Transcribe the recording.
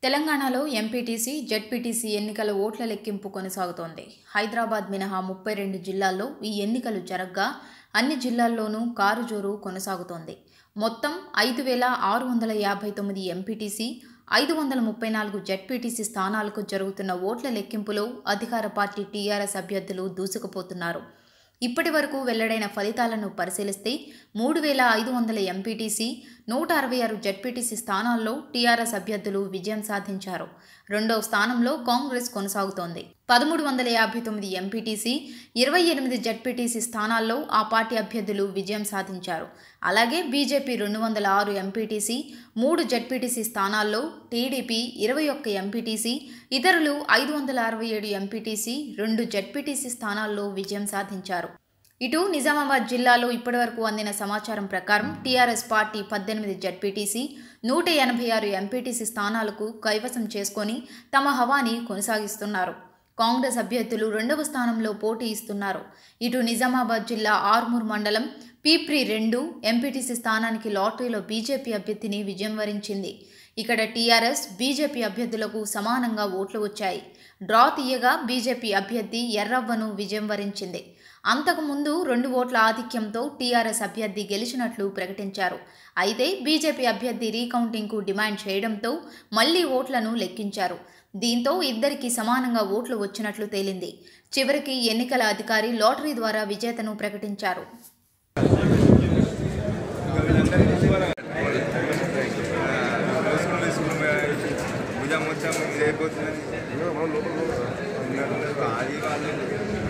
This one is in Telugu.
తెలంగాణలో ఎంపీటీసీ జెడ్పీటీసీ ఎన్నికల ఓట్ల లెక్కింపు కొనసాగుతోంది హైదరాబాద్ మినహా ముప్పై రెండు జిల్లాల్లో ఈ ఎన్నికలు జరగ్గా అన్ని జిల్లాల్లోనూ కారు జోరు కొనసాగుతోంది మొత్తం ఐదు వేల ఆరు వందల యాభై తొమ్మిది ఎంపీటీసీ ఐదు వందల ముప్పై నాలుగు జెడ్పీటీసీ స్థానాలకు జరుగుతున్న ఓట్ల లెక్కింపులో అధికార పార్టీ టీఆర్ఎస్ అభ్యర్థులు దూసుకుపోతున్నారు ఇప్పటి వరకు వెల్లడైన ఫలితాలను పరిశీలిస్తే మూడు వేల ఐదు వందల ఎంపీటీసీ నూట అరవై ఆరు జెడ్పీటీసీ స్థానాల్లో టీఆర్ఎస్ అభ్యర్థులు విజయం సాధించారు రెండవ స్థానంలో కాంగ్రెస్ కొనసాగుతోంది పదమూడు వందల యాభై తొమ్మిది ఎంపీటీసీ ఇరవై ఎనిమిది జెడ్పీటీసీ స్థానాల్లో ఆ పార్టీ అభ్యర్థులు విజయం సాధించారు అలాగే బీజేపీ రెండు వందల ఆరు ఎంపీటీసీ మూడు జెడ్పీటీసీ స్థానాల్లో టీడీపీ ఇరవై ఒక్క ఎంపీటీసీ ఇతరులు ఐదు వందల అరవై ఏడు ఎంపీటీసీ రెండు జెడ్పీటీసీ స్థానాల్లో విజయం సాధించారు ఇటు నిజామాబాద్ జిల్లాలో ఇప్పటివరకు అందిన సమాచారం ప్రకారం టీఆర్ఎస్ పార్టీ పద్దెనిమిది జడ్పీటీసీ నూట ఎనభై ఆరు ఎంపీటీసీ స్థానాలకు కైవసం చేసుకొని తమ హవాని కొనసాగిస్తున్నారు కాంగ్రెస్ అభ్యర్థులు రెండవ స్థానంలో పోటీ ఇస్తున్నారు ఇటు నిజామాబాద్ జిల్లా ఆర్మూర్ మండలం పీప్రి రెండు ఎంపీటీసీ స్థానానికి లాటరీలో బీజేపీ అభ్యర్థిని విజయం వరించింది ఇక్కడ టీఆర్ఎస్ బీజేపీ అభ్యర్థులకు సమానంగా ఓట్లు వచ్చాయి డ్రా తీయగా బీజేపీ అభ్యర్థి ఎర్రవ్వను విజయం వరించింది అంతకుముందు రెండు ఓట్ల ఆధిక్యంతో టీఆర్ఎస్ అభ్యర్థి గెలిచినట్లు ప్రకటించారు అయితే బీజేపీ అభ్యర్థి రీకౌంటింగ్కు డిమాండ్ చేయడంతో మళ్లీ ఓట్లను లెక్కించారు దీంతో ఇద్దరికి సమానంగా ఓట్లు వచ్చినట్లు తేలింది చివరికి ఎన్నికల అధికారి లాటరీ ద్వారా విజేతను ప్రకటించారు భుజం మొత్తం ఇది అయిపోతుందని అది వాళ్ళు